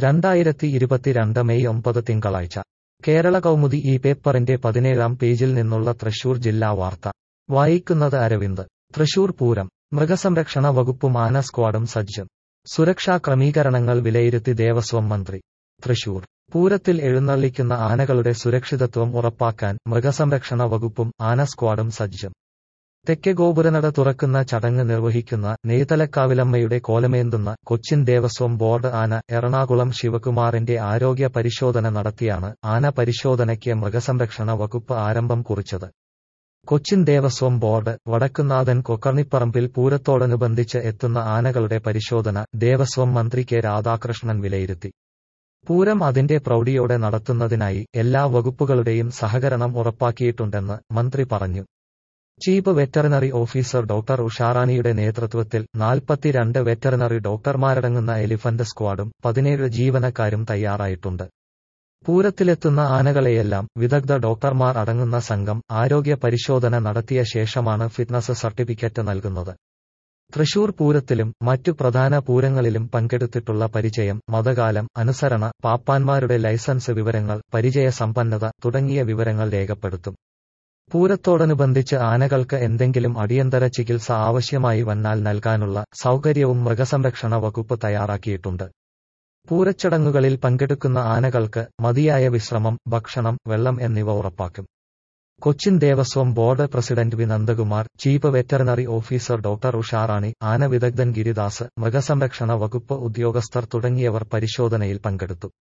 രണ്ടായിരത്തി ഇരുപത്തിരണ്ട് മെയ് ഒമ്പത് തിങ്കളാഴ്ച കേരള കൗമുദി ഈ പേപ്പറിന്റെ പതിനേഴാം പേജിൽ നിന്നുള്ള തൃശൂർ ജില്ലാ വാർത്ത വായിക്കുന്നത് അരവിന്ദ് തൃശൂർ പൂരം മൃഗസംരക്ഷണ വകുപ്പും ആന സ്ക്വാഡും സജ്ജം സുരക്ഷാ ക്രമീകരണങ്ങൾ വിലയിരുത്തി ദേവസ്വം മന്ത്രി തൃശൂർ പൂരത്തിൽ എഴുന്നള്ളിക്കുന്ന ആനകളുടെ സുരക്ഷിതത്വം ഉറപ്പാക്കാൻ മൃഗസംരക്ഷണ വകുപ്പും ആന സ്ക്വാഡും സജ്ജം തെക്കേ ഗോപുരനട തുറക്കുന്ന ചടങ്ങ് നിർവഹിക്കുന്ന നെയ്തലക്കാവിലമ്മയുടെ കോലമേന്തുന്ന കൊച്ചിൻ ദേവസ്വം ബോർഡ് ആന എറണാകുളം ശിവകുമാറിന്റെ ആരോഗ്യ പരിശോധന നടത്തിയാണ് ആന പരിശോധനയ്ക്ക് മൃഗസംരക്ഷണ വകുപ്പ് ആരംഭം കുറിച്ചത് കൊച്ചിൻ ദേവസ്വം ബോർഡ് വടക്കുന്നാഥൻ കൊക്കർണിപ്പറമ്പിൽ പൂരത്തോടനുബന്ധിച്ച് എത്തുന്ന ആനകളുടെ പരിശോധന ദേവസ്വം മന്ത്രി കെ രാധാകൃഷ്ണൻ വിലയിരുത്തി പൂരം അതിന്റെ പ്രൗഢിയോടെ നടത്തുന്നതിനായി എല്ലാ വകുപ്പുകളുടെയും സഹകരണം ഉറപ്പാക്കിയിട്ടുണ്ടെന്ന് മന്ത്രി പറഞ്ഞു ചീഫ് വെറ്ററിനറി ഓഫീസർ ഡോക്ടർ ഉഷാറാണിയുടെ നേതൃത്വത്തിൽ നാൽപ്പത്തിരണ്ട് വെറ്ററിനറി ഡോക്ടർമാരടങ്ങുന്ന എലിഫന്റ് സ്ക്വാഡും പതിനേഴ് ജീവനക്കാരും തയ്യാറായിട്ടുണ്ട് പൂരത്തിലെത്തുന്ന ആനകളെയെല്ലാം വിദഗ്ധ ഡോക്ടർമാർ അടങ്ങുന്ന സംഘം ആരോഗ്യ പരിശോധന നടത്തിയ ശേഷമാണ് ഫിറ്റ്നസ് സർട്ടിഫിക്കറ്റ് നൽകുന്നത് തൃശൂർ പൂരത്തിലും മറ്റു പ്രധാന പൂരങ്ങളിലും പങ്കെടുത്തിട്ടുള്ള പരിചയം മതകാലം അനുസരണ പാപ്പാന്മാരുടെ ലൈസൻസ് വിവരങ്ങൾ പരിചയ സമ്പന്നത തുടങ്ങിയ വിവരങ്ങൾ രേഖപ്പെടുത്തും പൂരത്തോടനുബന്ധിച്ച് ആനകൾക്ക് എന്തെങ്കിലും അടിയന്തര ചികിത്സ ആവശ്യമായി വന്നാൽ നൽകാനുള്ള സൗകര്യവും മൃഗസംരക്ഷണ വകുപ്പ് തയ്യാറാക്കിയിട്ടുണ്ട് പൂരച്ചടങ്ങുകളിൽ പങ്കെടുക്കുന്ന ആനകൾക്ക് മതിയായ വിശ്രമം ഭക്ഷണം വെള്ളം എന്നിവ ഉറപ്പാക്കും Cochin Devaswom board president V Nandakumar chief veterinary officer doctor Usharani ആന വിദഗ്ധൻ ഗിരിദാസ് മൃഗസംരക്ഷണ വകുപ്പ് ഉദ്യോഗസ്ഥർ തുടങ്ങിയവർ പരിശോധനയിൽ പങ്കെടുത്തു